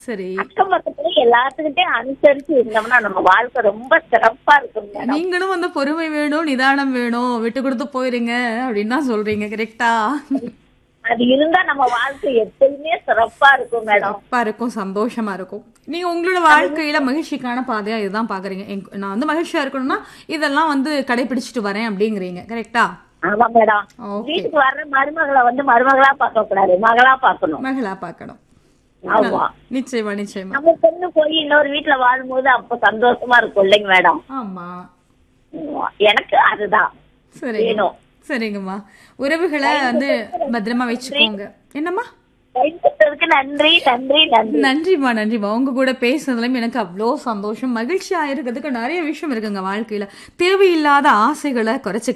சரி அக்கம் பக்கத்துல எல்லாத்துக்கிட்டையும் அனுசரிச்சு இருந்தோம்னா நம்ம வாழ்க்கை ரொம்ப சிறப்பா இருக்கும் மேடம் நீங்களும் வந்து பொறுமை வேணும் நிதானம் வேணும் விட்டு கொடுத்து போயிருங்க அப்படின்னு தான் சொல்றீங்க கரெக்டா அது இருந்தா நம்ம வாழ்க்கை எப்பயுமே சிறப்பா இருக்கும் மேடம் சிறப்பா இருக்கும் சந்தோஷமா இருக்கும் நீங்க உங்களோட வாழ்க்கையில மகிழ்ச்சிக்கான பாதையா இதுதான் பாக்குறீங்க எங்க- நான் வந்து மகிழ்ச்சியா இருக்கணும்னா இதெல்லாம் வந்து கடைபிடிச்சிட்டு வரேன் அப்படிங்கிறீங்க கரெக்டா ஆமா மேடம் ஓகே வீட்டுக்கு வர்ற மருமகளை வந்து மருமகளா பார்க்க கூடாது மகளா பார்க்கணும் மகளா பார்க்கணும் ஆமா நிச்சயமா நிச்சயமா நம்ம பொண்ணு போய் இன்னொரு வீட்டுல வாழும்போது அப்ப சந்தோஷமா இருக்கும் இல்லைங்க மேடம் ஆமா எனக்கு அதுதான் சரிங்க வேணும். சரிங்கம்மா உறவுகளை வந்து பத்திரமா வச்சுக்கோங்க என்னம்மா டைம் கொடுத்ததுக்கு நன்றி நன்றி நன்றி நன்றிம்மா நன்றிம்மா உங்க கூட பேசுனதுலயும் எனக்கு அவ்வளோ சந்தோஷம் மகிழ்ச்சியா இருக்கிறதுக்கு நிறைய விஷயம் இருக்குங்க வாழ்க்கையில தேவையில்லாத ஆசைகளை குறைச்சிக்க